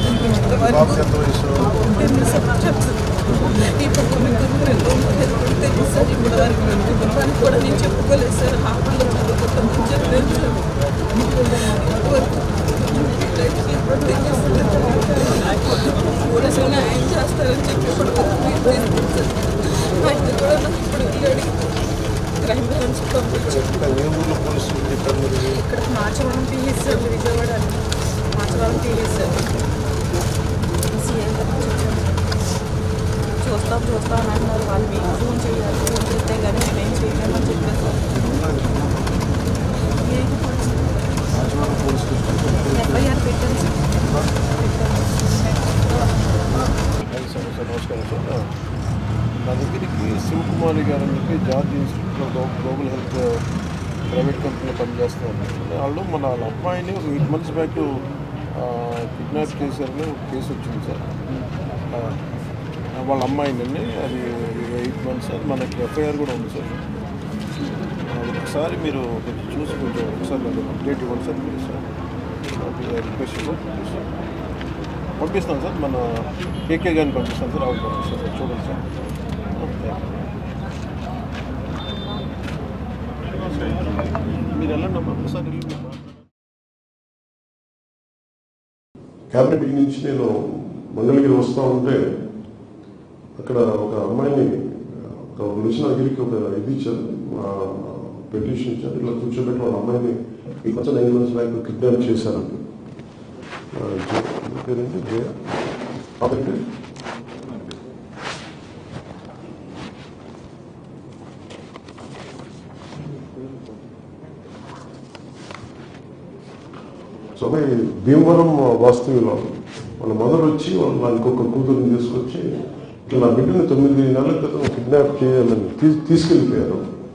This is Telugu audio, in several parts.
బాబుకి ఎంత వయసు తెలుసు చెప్తాను ఈ పక్క మీకు రెండు మూడు తెలుసు సార్ ఇప్పుడు వరకు మేము కుటుంబానికి కూడా నేను చెప్పుకోలేదు సార్ హాస్పిటల్లో చదువుకుంటామని చెప్పి తెలుసు ఇంతవరకు పోలీసులు న్యాయం చేస్తారని చెప్పి ఇప్పుడు ఆయన కూడా నాకు ఇప్పుడు వెళ్ళాడు క్రైమ్ బ్రాంచ్ పంపించి ఇంకా ఏ ఊర్లో పోలీసులు చెప్పారు మీరు ఇక్కడ Marchavaram PS sir Vijayawada Marchavaram PS sir CM గారు వచ్చారు. చూస్తాం చూస్తాం అని అన్నారు వాళ్ళు మీకు ఫోన్ చేయాలి ఫోన్ చేస్తే కానీ మేమేం చేయలేమని చెప్పారు సార్ ఏది police Rajavada police station FIR పెట్టాను సార్ పెట్టాను సార్ సార్ నమస్కారం సార్ నా దగ్గరికి శివకుమారి గారు అని చెప్పి George institute of global health private కంపెనీలో పనిచేస్తున్నారు వాళ్ళు మన వాళ్ళ అమ్మాయిని ఒక ఎయిట్ మంత్స్ బ్యాక్ కిడ్నాప్ చేశారని ఒక కేసు వచ్చింది సార్ ఆ, వాళ్ళ అమ్మాయిని అది ఎయిట్ మంత్స్ అది మనకి ఎఫ్ఐఆర్ కూడా ఉంది సార్ ఆ, ఒకసారి మీరు కొంచెం చూసి కొంచెం ఒకసారి నాకు అప్డేట్ ఇవ్వండి sir please sir request sir పంపిస్తాను సార్ మన కేకే గారిని పంపిస్తాను సార్ ఆవిడ పంపిస్తాను సార్ చూడండి సార్ ఓకే. మీరు వెళ్ళండి అమ్మా ఒకసారి వెళ్ళి మీరు మాట్లాడండి. క్యాబినెట్ మీటింగ్ నుంచి నేను మంగళగిరి వస్తూ ఉంటే అక్కడ ఒక అమ్మాయిని ఒక నిలిచిన దగ్గరికి ఒక ఇది ఇచ్చారు పెటిషన్ ఇచ్చారు ఇలా కూర్చోబెట్టి వాళ్ళ అమ్మాయిని ఈ కొంచెం నైన్ మంత్స్ బ్యాక్ కిడ్నాప్ చేశారంట ఆ, జయ- మీ పేరేంటి జయ ఆ పేరు సో అమ్మాయి భీమవరం వాస్తవ్యులు వాళ్ళ మదర్ వచ్చి వాళ్ళ నా ఇంకొక కూతురుని తీసుకొచ్చి ఇట్లా నా బిడ్డని తొమ్మిది నెలల క్రితం కిడ్నాప్ చేయాలని తీ- తీసుకెళ్ళిపోయారు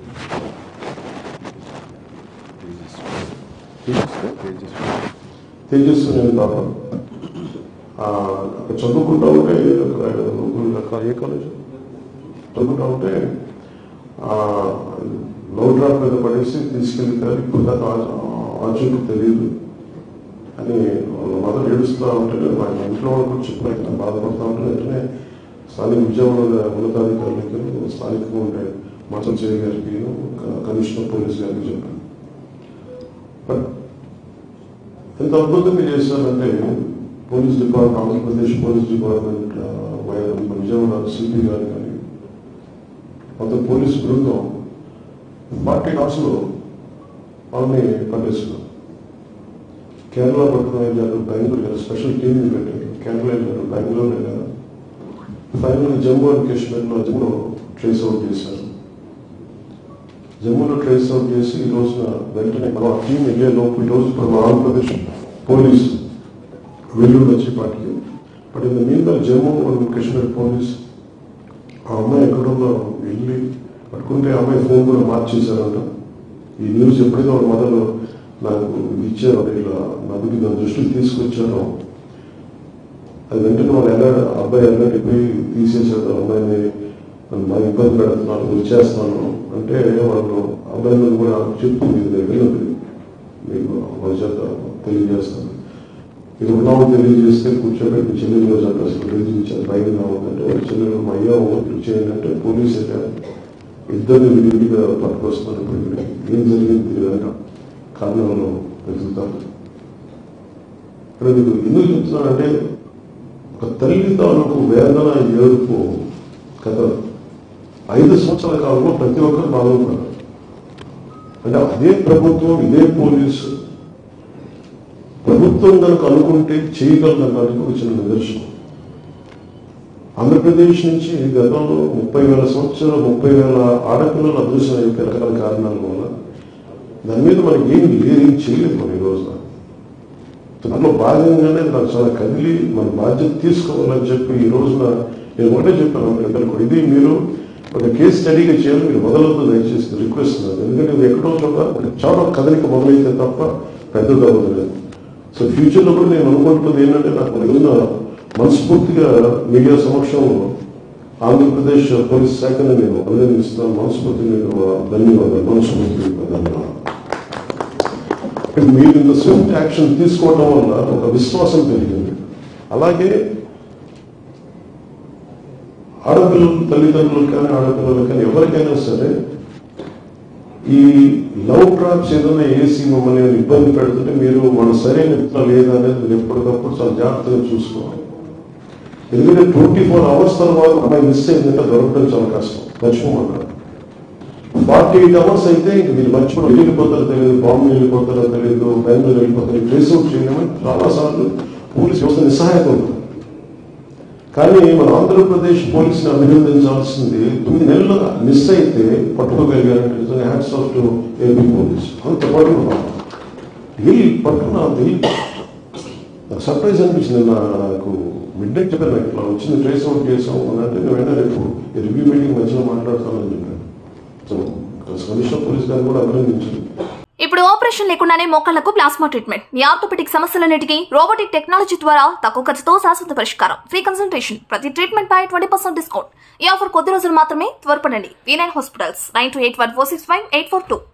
తేజస్సు నేను పాప ఆ, అక్కడ చదువుకుంటా ఉంటే అక్కడ అక్కడ ఏ కాలేజ్ చదువుకుంటా ఉంటే లో డ్రాప్ మీద పడేసి తీసుకెళ్ళిపోయారు ఇప్పుడు దాకా ఆచూకు తెలియదు అని వాళ్ళ మదర్ ఏడుస్తూ ఉంటే మా ఇంట్లో వాళ్ళకి చెప్పాను బాధపడతా ఉంటే వెంటనే స్థానిక విజయవాడ ఉన్నతాధికారులకి స్థానికంగా ఉండే మచం చేయ గారికి క- కమిషనర్ పోలీస్ గారికి చెప్పాను బట్ ఎంత అద్భుతంగా చేశారంటే police department Andhra Pradesh police department ఆ, వై- మన విజయవాడ సిపి గారు కానీ మొత్తం పోలీస్ బృందం ఫార్టీ అవర్స్లో వాళ్ళని పట్టేస్తున్నారు కేరళ పట్టుకుని వెళ్ళారు బెంగళూరు వెళ్ళారు స్పెషల్ టీమ్ పెట్టారు కేరళ వెళ్ళారు బెంగళూరు వెళ్ళారు ఫైనల్ జమ్మూ అండ్ కాశ్మీర్లో జమ్మూ ట్రేస్ అవుట్ చేశారు జమ్మూలో ట్రేస్ అవుట్ చేసి ఈ రోజున వెంటనే మన టీం వెళ్ళే లోపు ఈ రోజు మన ఆంధ్రప్రదేశ్ పోలీస్ వెల్లుడు వచ్చి పాటికి బట్ ఇన్ ద మీద జమ్మూ అండ్ కాశ్మీర్ పోలీస్ ఆ అమ్మాయి ఎక్కడుందో వెళ్ళి పట్టుకుంటే ఆ అమ్మాయి ఫోన్ కూడా మార్చేశారంట ఈ న్యూస్ ఎప్పుడైతే వాళ్ళ మదర్ నాకు ఇచ్చారో ఇలా నా దగ్గర నా దృష్టికి తీసుకొచ్చారో అది వెంటనే వాళ్ళు ఎలా అబ్బాయి అన్నట్టు పోయి తీసేసాడు అమ్మాయిని నన్ను బాగా ఇబ్బంది పెడుతున్నాను వచ్చేస్తున్నాను అంటే వాళ్ళు అబ్బాయిలను కూడా చెప్పు మీకు నేను వినదు మీకు వాళ్ళ చేత తెలియజేస్తాను ఇది ఉన్నాము తెలియజేస్తే కూర్చోబెట్టి మీ చెల్లెలు రోజు అంటే అసలు తెలియజేశారు బయట రావద్దంటే వాళ్ళ చెల్లెలు మా అయ్యా ఓట్లు చేయండి అంటే పోలీసు వెళ్ళారు ఇద్దరిని విడివిడిగా పట్టుకొస్తున్నారు ఇప్పుడు ఇక్కడికి ఏం జరిగింది తెలియదు కారణంలో వెతుకుతారు ఇక్కడ మీకు ఎందుకు చెప్తున్నానంటే ఒక తల్లి తాలూకు వేదన ఏడుపు కథ ఐదు సంవత్సరాల కాలంలో ప్రతి ఒక్కరు బాధపడ్డారు అంటే అదే ప్రభుత్వం ఇదే పోలీసు ప్రభుత్వం కనుక అనుకుంటే చేయగలదనడానికి వచ్చిన నిదర్శనం ఆంధ్రప్రదేశ్ నుంచి గతంలో ముప్పై వేల సంవత్సరాలు ముప్పై వేల ఆడపిల్లలు అదృశ్యం అయిపోయి రకరకాల కారణాల వల్ల దాని మీద మనకి ఏం లేదు ఏం చేయలేదు మనం ఈ రోజున దాంట్లో భాగంగానే నాకు చాలా కదిలి మన బాధ్యత తీసుకోవాలని చెప్పి ఈ రోజున నేను ఒకటే చెప్పాను అందరికీ కూడా ఇది మీరు ఒక కేసు స్టడీగా చేయాలి మీరు మొదలవుతూ దయచేసి రిక్వెస్ట్ నాది. ఎందుకంటే ఇది ఎక్కడో చోట ఒక చాలా కదలిక మొదలైతే తప్ప పెద్దది అవ్వదు సో ఫ్యూచర్లో కూడా నేను అనుకుంటున్నది ఏంటంటే నాకు ఈ రోజున మనస్ఫూర్తిగా మీడియా సమక్షంలో ఆంధ్రప్రదేశ్ పోలీస్ శాఖను నేను అభినందిస్తున్నాను మనస్ఫూర్తిగా నేను ధన్యవాదాలు మనస్ఫూర్తిగా ధన్యవాదాలు మీరు ఇంత స్విఫ్ట్ యాక్షన్ తీసుకోవడం వల్ల ఒక విశ్వాసం పెరిగింది అలాగే ఆడపిల్లల తల్లిదండ్రులకు కానీ ఆడపిల్లలకు కానీ ఎవరికైనా సరే ఈ లవ్ ట్రాప్స్ ఏదైనా వేసి మమ్మల్ని ఏమైనా ఇబ్బంది పెడుతుంటే మీరు మన సరైన ఇట్లా లేదా అనేది మీరు ఎప్పటికప్పుడు చాలా జాగ్రత్తగా చూసుకోవాలి ఎందుకంటే ట్వంటీ ఫోర్ అవర్స్ తర్వాత అమ్మాయి మిస్ అయిందంటే దొరకడం చాలా కష్టం మర్చిపోమన్నారు ఫార్టీ ఎయిట్ అవర్స్ అయితే ఇంక మీరు మర్చిపోయి వెళ్ళిపోతారో తెలియదు బాంబే వెళ్ళిపోతారో తెలియదు బెంగళూరు వెళ్ళిపోతారో ట్రేస్ అవుట్ చేయలేమని చాలా సార్లు పోలీస్ వ్యవస్థ నిస్సహాయత ఉంటుంది కానీ మన ఆంధ్రప్రదేశ్ పోలీసుని అభినందించాల్సింది తొమ్మిది నెలలు మిస్ అయితే పట్టుకోగలిగారంటే నిజంగా hats off to AP police అంత పట్టుకున్నాం ఢిల్లీ పట్టుకున్నా ఢిల్లీ నాకు సర్ప్రైజ్ అనిపించింది నా- నాకు మిడ్ నైట్ చెప్పాను నాకు ఇట్లా వచ్చింది ట్రేస్ అవుట్ చేసాం అని అంటే నేను వెంటనే రేపు రివ్యూ మీటింగ్ మధ్యలో మాట్లాడతానని చెప్పాను సో కమిషనర్ పోలీస్ గారు కూడా అభినందించారు ఇప్పుడు ఆపరేషన్ లేకుండానే మోకాళ్లకు ప్లాస్మా ట్రీట్మెంట్ మీ ఆర్థోపెటిక్ సమస్యలన్నిటికీ రోబోటిక్ టెక్నాలజీ ద్వారా తక్కువ ఖర్చుతో శాశ్వత పరిష్కారం ఫ్రీ కన్సల్టేషన్ ప్రతి ట్రీట్మెంట్ పై ట్వంటీ పర్సెంట్ డిస్కౌంట్ ఈ ఆఫర్ కొద్ది రోజులు మాత్రమే త్వరపడండి V nine hospitals nine two eight one four six five eight four two